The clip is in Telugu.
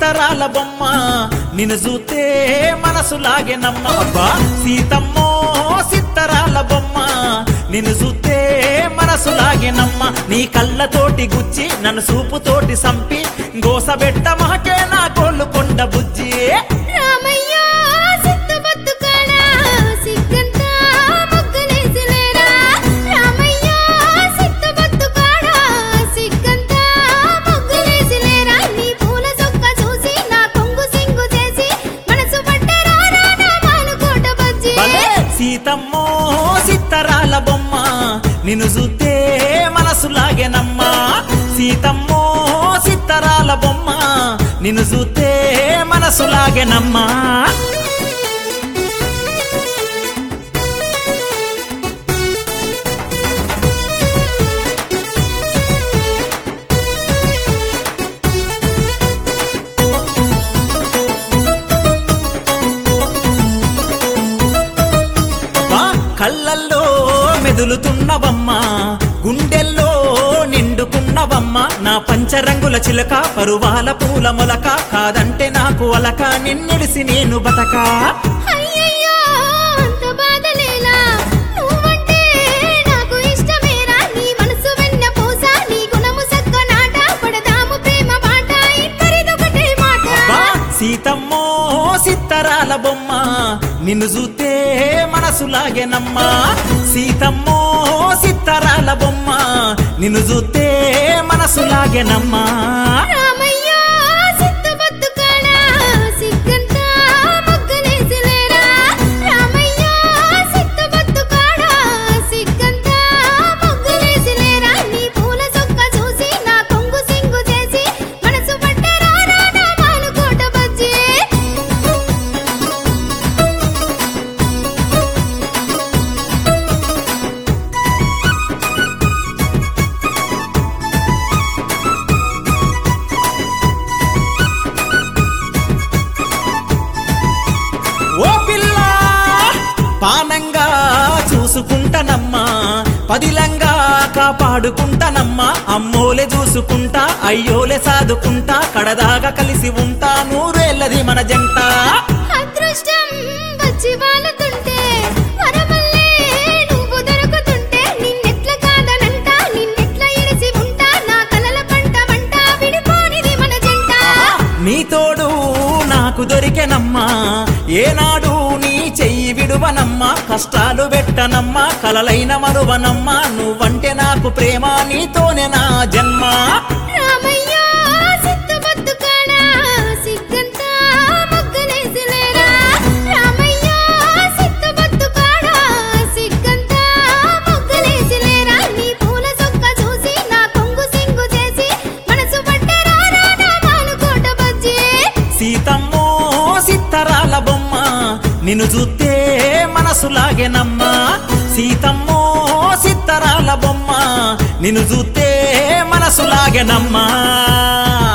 సిత్తరాల బొమ్మ నిన్ను చూస్తే మనసు లాగెనమ్మ అబ్బా సీతమ్మో సిత్తరాల బొమ్మ నిన్ను చూస్తే మనసు లాగెనమ్మ నీ కళ్ళతోటి గుచ్చి నన్ను సూపుతోటి సంపి గోసబెట్ట మాకే నా కోళ్ళు కొండ బుజ్జి రామయ్య సిద్ధబొత్తు కాడా సిగ్గంతా మొగ్గలేసిలేరా రామయ్య సిద్ధబొత్తు కాడా సిగ్గంతా మొగ్గలేసిలేరా నీ పూల సొక్క చూసి నా కొంగు సింగు చేసి మనసు పట్టరా నా మానుకోట బజ్జి భలే సీతమ్మో సిత్తరాల బొమ్మ నిన్ను చూస్తే మనసు లాగెనమ్మా సీతమ్మో సిత్తరాల బొమ్మ నిన్ను చూస్తే మనసు లాగెనమ్మా అబ్బా, కళ్ళల్లో మెదులుతున్నవమ్మా గుండెల్లో నిండుకున్నవమ్మ నా పంచరంగుల చిలక పరువాల పూల మొలక కాదంటే నాకు అలక నిన్నెడిసి నేను బతకా అయ్యయ్యో అంత బాధలేలా నువ్వంటే నాకు ఇష్టమేరా నీ మనసు వెన్న పూస నీ గుణము సక్క నాట పడదాము ప్రేమ బాట ఇద్దరిదొకటే మాట అబ్బా సీతమ్మో సిత్తరాల బొమ్మ నిన్ను చూస్తే మనసు లాగెనమ్మా సీతమ్మో సిత్తరాల బొమ్మ నిన్ను చూస్తే మనసు లాగెనమ్మా రామయ్య సిద్ధబొత్తు కాడా సిగ్గంతా మొగ్గలేసిలేరా రామయ్య సిద్ధబొత్తు కాడా సిగ్గంతా మొగ్గలేసిలేరా నీ పూల సొక్క చూసి నా కొంగు సింగు చేసి మనసు పట్టరా నా మానుకోట బజ్జి ఓ పిల్ల పానంగా చూసుకుంటానమ్మా పదిలంగా కాపాడుకుంటానమ్మా అమ్మోలే చూసుకుంటా అయ్యోలే సాదుకుంటా కడదాగా కలిసి ఉంటా నూరేళ్ళది మన జంట అదృష్టం వచ్చి వాలుతుంటే వరమల్లే నువ్వు దొరుకుతుంటే నిన్నెట్ల కాదనంట నిన్నెట్ల ఇడిసి ఉంటా నా కలల పంట వంట విడిపోనిది మన జంట నీ తోడు నాకు దొరికెనమ్మా ఏనాడు నీ చెయ్యి విడువనమ్మా కష్టాలు పెట్టనమ్మా కలలైన మరువనమ్మా నువ్వంటే నాకు ప్రేమ నీతోనే నా జన్మ రామయ్య సిద్ధబొత్తు కాడా సిగ్గంతా మొగ్గలేసిలేరా రామయ్య సిద్ధబొత్తు కాడా సిగ్గంతా మొగ్గలేసిలేరా నీ పూల సొక్క చూసి నా కొంగు సింగు చేసి మనసు పట్టరా నా మానుకోట బజ్జి సీతమ్మో సిత్తరాల బొమ్మ నిన్ను చూస్తే మనసు లాగెనమ్మా సీతమ్మో సిత్తరాల బొమ్మ నిన్ను చూస్తే మనసు లాగెనమ్మా